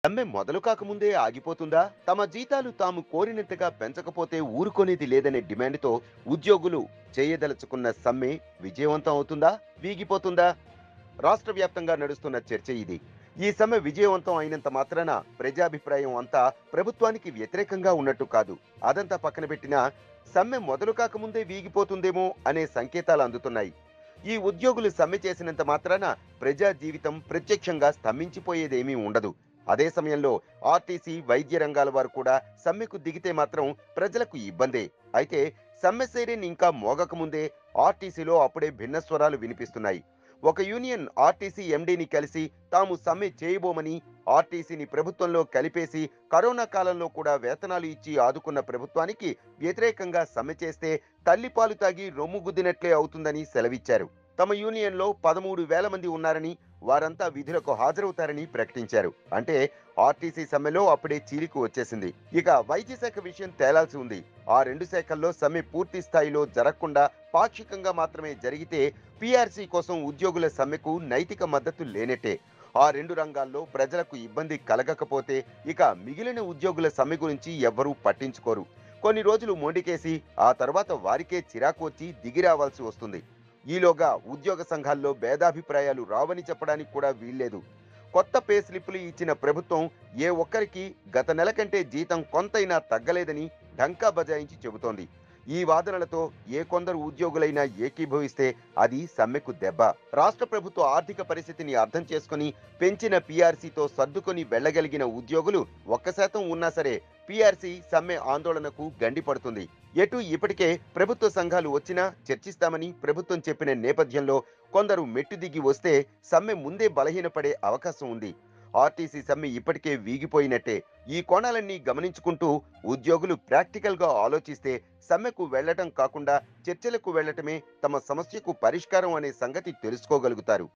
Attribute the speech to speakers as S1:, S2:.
S1: సమ్మె మొదలు కాకముందే ఆగిపోతుందా తమ జీతాలు తాము కోరినంతగా పెంచకపోతే ఊరుకొనేది లేదనే డిమాండ్తో ఉద్యోగులు చేయదలుచుకున్న సమ్మె విజయవంతం అవుతుందా వీగిపోతుందా రాష్ట్ర వ్యాప్తంగా నడుస్తున్న చర్చ ఇది ఈ సమ్మె విజయవంతం అయినంత మాత్రాన ప్రజాభిప్రాయం అంతా ప్రభుత్వానికి వ్యతిరేకంగా ఉన్నట్టు కాదు అదంతా పక్కన పెట్టినా సమ్మె మొదలు కాకముందే వీగిపోతుందేమో అనే సంకేతాలు అందుతున్నాయి ఈ ఉద్యోగులు సమ్మె చేసినంత మాత్రాన ప్రజా జీవితం ప్రత్యక్షంగా స్తంభించిపోయేదేమీ ఉండదు అదే సమయంలో ఆర్టీసీ వైద్య రంగాల వారు కూడా సమ్మెకు దిగితే మాత్రం ప్రజలకు ఇబ్బందే అయితే సమ్మె సైరన్ ఇంకా మోగకముందే ఆర్టీసీలో అప్పుడే భిన్న స్వరాలు వినిపిస్తున్నాయి ఒక యూనియన్ ఆర్టీసీ ఎండీని కలిసి తాము సమ్మె చేయబోమని ఆర్టీసీని ప్రభుత్వంలో కలిపేసి కరోనా కాలంలో కూడా వేతనాలు ఇచ్చి ఆదుకున్న ప్రభుత్వానికి వ్యతిరేకంగా సమ్మె చేస్తే తల్లిపాలు తాగి రొమ్ము గుద్దినట్లే అవుతుందని సెలవిచ్చారు తమ యూనియన్లో పదమూడు వేల మంది ఉన్నారని వారంతా విధులకు హాజరవుతారని ప్రకటించారు అంటే ఆర్టీసీ సమ్మెలో అప్పుడే చీలిక వచ్చేసింది ఇక వైద్య శాఖ విషయం తేలాల్సి ఉంది ఆ రెండు శాఖల్లో సమ్మె పూర్తి స్థాయిలో జరగకుండా పాక్షికంగా మాత్రమే జరిగితే పీఆర్సీ కోసం ఉద్యోగుల సమ్మెకు నైతిక మద్దతు లేనట్టే ఆ రెండు రంగాల్లో ప్రజలకు ఇబ్బంది కలగకపోతే ఇక మిగిలిన ఉద్యోగుల సమ్మె గురించి ఎవ్వరూ పట్టించుకోరు కొన్ని రోజులు మొండికేసి ఆ తర్వాత వారికే చిరాకు వచ్చి దిగి రావాల్సి వస్తుంది ఈలోగా ఉద్యోగ సంఘాల్లో భేదాభిప్రాయాలు రావని చెప్పడానికి కూడా వీల్లేదు కొత్త పే స్లిప్పులు ఇచ్చిన ప్రభుత్వం ఏ ఒక్కరికి గత నెల కంటే జీతం కొంతైనా తగ్గలేదని ఢంకా బజాయించి చెబుతోంది ఈ వాదనలతో ఏ కొందరు ఉద్యోగులైనా ఏకీభవిస్తే అది సమ్మెకు దెబ్బ రాష్ట్ర ప్రభుత్వ ఆర్థిక పరిస్థితిని అర్థం చేసుకుని పెంచిన పీఆర్సీతో సర్దుకొని వెళ్ళగలిగిన ఉద్యోగులు ఒక్క శాతం ఉన్నా సరే పీఆర్సీ సమ్మె ఆందోళనకు గండిపడుతుంది ఎటు ఇప్పటికే ప్రభుత్వ సంఘాలు వచ్చినా చర్చిస్తామని ప్రభుత్వం చెప్పిన నేపథ్యంలో కొందరు మెట్టు దిగి వస్తే సమ్మె ముందే బలహీనపడే అవకాశం ఉంది ఆర్టీసీ సమ్మె ఇప్పటికే వీగిపోయినట్టే ఈ కోణాలన్నీ గమనించుకుంటూ ఉద్యోగులు ప్రాక్టికల్ గా ఆలోచిస్తే సమ్మెకు వెళ్లటం కాకుండా చర్చలకు వెళ్లటమే తమ సమస్యకు పరిష్కారం అనే సంగతి తెలుసుకోగలుగుతారు